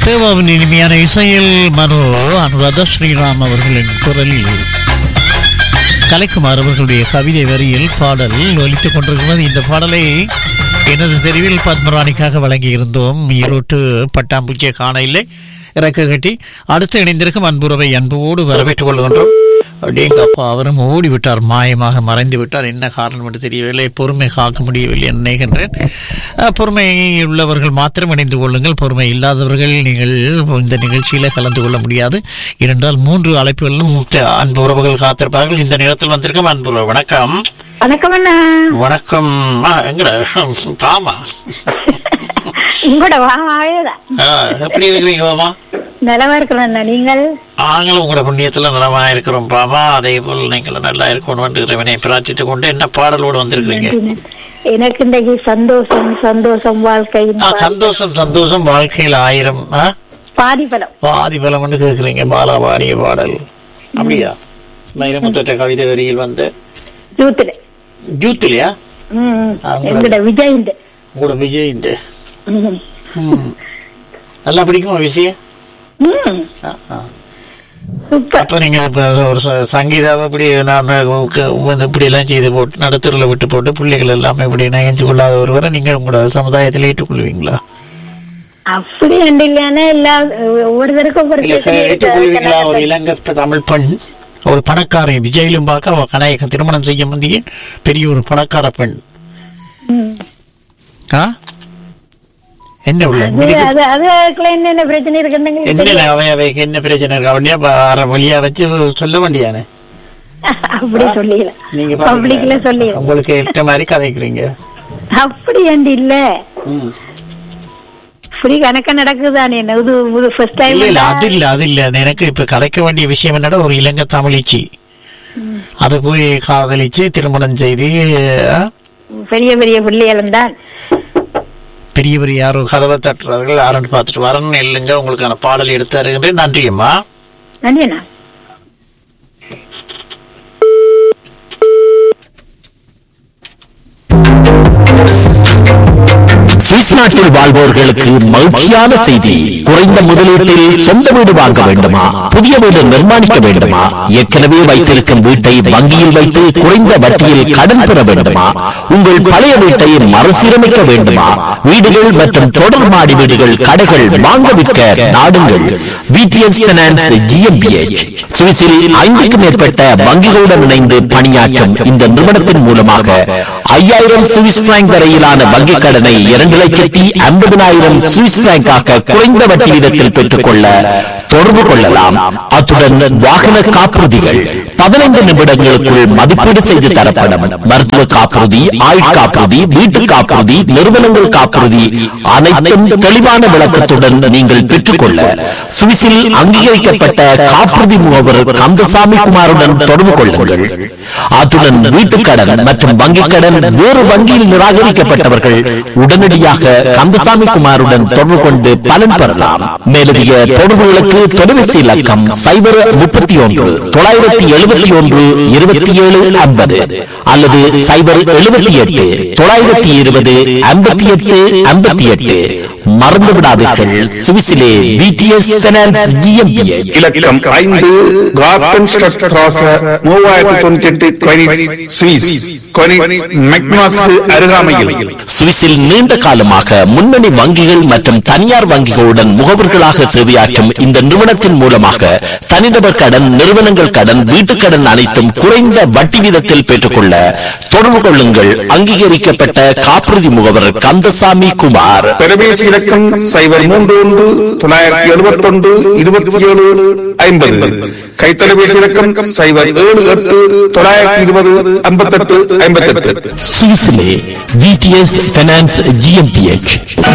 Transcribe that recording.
தேவாவின் இனிமையான இசையில் மனோ அனுராதா ஸ்ரீராம் அவர்களின் குரலில் கலைக்குமார் அவர்களுடைய கவிதை வரியில் பாடல் ஒலித்துக் கொண்டிருக்கிறது இந்த பாடலை எனது தெரிவில் பத்மராணிக்காக வழங்கியிருந்தோம் ஈரோட்டு பட்டாம்பூச்சியை காண இல்லை இறக்க கட்டி அடுத்து இணைந்திருக்கும் அன்புறவை அன்போடு வரவேற்றுக் கொள்கின்றோம் அப்படிங்க அப்பா அவரும் ஓடிவிட்டார் மாயமாக மறைந்து விட்டார் என்ன காரணம் என்று தெரியவில்லை பொறுமை காக்க முடியவில்லை என்று நினைக்கின்றேன் அஹ், பொறுமை உள்ளவர்கள் மாத்திரம் இணைந்து கொள்ளுங்கள் பொறுமை இல்லாதவர்கள் நீங்கள் இந்த நிகழ்ச்சியில கலந்து கொள்ள முடியாது ஏனென்றால் மூன்று அழைப்புகளிலும் மூத்த அன்பு உறவுகள் காத்திருப்பார்கள் இந்த நேரத்தில் வந்திருக்கும் அன்பு உறவு வணக்கம் வணக்கம் அண்ணா வணக்கம் ஆ, எங்கட ஆமா உங்களோட வாமாவேதான் ஆ, எப்படி இருக்கிறீங்க மாமா நிலவா இருக்கலாம் அண்ணா நீங்கள் நாங்களும் உங்களோட புண்ணியத்துல நலமா இருக்கிறோம் பாமா அதே போல் நீங்களும் நல்லா இருக்கணும் இறைவனை பிரார்த்தித்துக் கொண்டு என்ன பாடலோடு வந்திருக்கிறீங்க எனக்கு இன்றைக்கு சந்தோஷம் சந்தோஷம் வாழ்க்கையின் ஆ, சந்தோஷம் சந்தோஷம் வாழ்க்கையில் ஆயிரம் ஆ? பாதி பலம் பாதி பலம் வந்து கேட்குறீங்க பாலா பாடிய பாடல் அப்படியா வைரமுத்த கவிதை வரியில் வந்து ஜூத்துல ஜூத் இல்லையா ம் அவங்களோட- எங்கட விஜய்ண்டு உங்களோட விஜய் இந்த ம். ம். நல்லா பிடிக்குமா விஷயம் ம் ஆ, ஆ. சூப்பர் அப்ப நீங்க இப்ப ஒரு ச- சங்கீதாவை இப்படி நான் உக்க- வந்து இப்படி எல்லாம் செய்து போட்டு நடுத்தருல விட்டு போட்டு பிள்ளைகள் எல்லாமே இப்படி நகைஞ்சு கொள்ளாத ஒருவரை நீங்க உங்களோட சமுதாயத்தில் ஏற்றுக்கொள்வீங்களா அப்படி ரெண்டு இல்லையானே எல்லா ஒவ்வொருத்தருக்கும் ஒவ்வொரு இல்ல பிரச்சனை இருக்கு. ஏற்றுக்கொள்வீங்களா ஒரு அதுக்கு இலங்கை பெ- தமிழ் பெண் ஒரு பணக்காரை விஜயிலும் பார்க்க அவ கனாயக திருமணம் செய்ய முந்தைய பெரிய ஒரு பணக்கார பெண் ம். ஆ என்ன உள்ள அது அது அதுக்குள்ள என்னென்ன பிரச்சனை இருக்குன்னு என்ன அவை அவைக்கு என்ன பிரச்சனை இருக்கு அவனையா அரை வழியா வச்சு சொல்ல வேண்டியானே அப்படி சொல்லிடலாம் நீங்க பப்ளிக்ல பாத்தீங்களா? சொல்லிடலாம் உங்களுக்கு ஏற்ற மாதிரி கதைக்கிறீங்க அப்படி ஏண்டி இல்ல ம். இப்படி கணக்கா நடக்குதானே இது இது ஃபர்ஸ்ட் டைம் இல்ல இல்ல அது இல்ல அது இல்ல எனக்கு இப்ப கலைக்க வேண்டிய விஷயம் என்னடா ஒரு இலங்கை தமிழிச்சி அது போய் காதலிச்சு திருமணம் செய்து ஆ, பெரிய பெரிய பிள்ளைகளும் தான் பெரிய பெரிய யாரோ கதவை தட்டுறார்கள் யாருன்னு பார்த்துட்டு வரணும் இல்லைங்க உங்களுக்கான பாடல் எடுத்து தருகின்றேன் நன்றி அம்மா நன்றிண்ணா சுவிஸ் நாட்டில் வாழ்வோர்களுக்கு மகிழ்ச்சியான செய்தி குறைந்த முதலீட்டில் சொந்த வீடு வாங்க வேண்டுமா புதிய வீடு நிர்மாணிக்க வேண்டுமா ஏற்கனவே வைத்திருக்கும் வீட்டை வங்கியில் வைத்து குறைந்த வட்டியில் கடன் பெற வேண்டுமா உங்கள் பழைய வீட்டை மறுசீரமைக்க வேண்டுமா வீடுகள் மற்றும் தொடர் மாடி வீடுகள் கடைகள் வாங்க விற்க நாடுங்கள் விடிஎஸ் பைனான்ஸ் ஜிஎம்பிஎச் சுவிஸில் ஐந்துக்கும் மேற்பட்ட வங்கிகளுடன் இணைந்து பணியாற்றும் இந்த நிறுவனத்தின் மூலமாக ஐயாயிரம் சுவிஸ் பிராங்க் வரையிலான வங்கிக் கடனை இரண்டு லட்சத்தி ஐம்பதினாயிரம் சுவிஸ் பிராங்காக குறைந்த வட்டி வீதத்தில் பெற்றுக்கொள்ள தொடர்பு கொள்ளலாம் அத்துடன் வாகன காப்புறுதிகள் பதினைந்து நிமிடங்களுக்குள் மதிப்பீடு செய்து தரப்படும் மருத்துவ காப்புறுதி ஆயுள் காப்புறுதி வீட்டு காப்புறுதி நிறுவனங்கள் காப்புறுதி அனைத்தும் தெளிவான விளக்கத்துடன் நீங்கள் பெற்றுக்கொள்ள சுவிஸில் அங்கீகரிக்கப்பட்ட காப்புறுதி முகவர் கந்தசாமி குமாருடன் தொடர்பு கொள்ளுங்கள் அத்துடன் வீட்டுக் கடன் மற்றும் வங்கிக் கடன் வேறு வங்கியில் நிராகரிக்கப்பட்டவர்கள் உடனடியாக கந்தசாமி குமாருடன் தொடர்பு கொண்டு பலன் பெறலாம் மேலதிக தொடர்புகளுக்கு தொலைபேசி இலக்கம் சைபர் முப்பத்தி ஒன்று தொள்ளாயிரத்தி எழுபத்தி ஒன்று இருபத்தி ஏழு ஐம்பது அல்லது சைபர் எழுபத்தி எட்டு தொள்ளாயிரத்தி இருபது ஐம்பத்தி எட்டு ஐம்பத்தி எட்டு மறந்து விடாதீர்கள் சுவிஸிலே விடிஎஸ் பைனான்ஸ் ஜிஎம்பிஎச் இலக்கம் ஐந்து கார்டன் ஸ்ட்ராச மூவாயிரத்தி தொண்ணூத்தி எட்டு கொயினிட்ஸ் சுவிஸ் கொயினிட்ஸ் மெக்னாஸ்க்கு அருகாமையில் சுவிஸில் நீண்ட காலமாக முன்னணி வங்கிகள் மற்றும் தனியார் வங்கிகளுடன் முகவர்களாக சேவையாற்றும் இந்த நிறுவனத்தின் மூலமாக தனிநபர் கடன் நிறுவனங்கள் கடன் வீட்டுக் கடன் அனைத்தும் குறைந்த வட்டி வீதத்தில் பெற்றுக்கொள்ள தொடர்பு கொள்ளுங்கள் அங்கீகரிக்கப்பட்ட காப்புறுதி முகவர் கந்தசாமி குமார் தொலைபேசி இலக்கம் சைபர் மூன்று ஒன்று தொள்ளாயிரத்தி எழுபத்தி ஒன்று இருபத்தி ஏழு ஐம்பது கைத்தொலைபேசி இலக்கம் சைபர் ஏழு எட்டு தொள்ளாயிரத்தி இருபது ஐம்பத்தெட்டு ஐம்பத்தெட்டு சுவிஸிலே விடிஎஸ் பைனான்ஸ் ஜிஎம்பிஎச்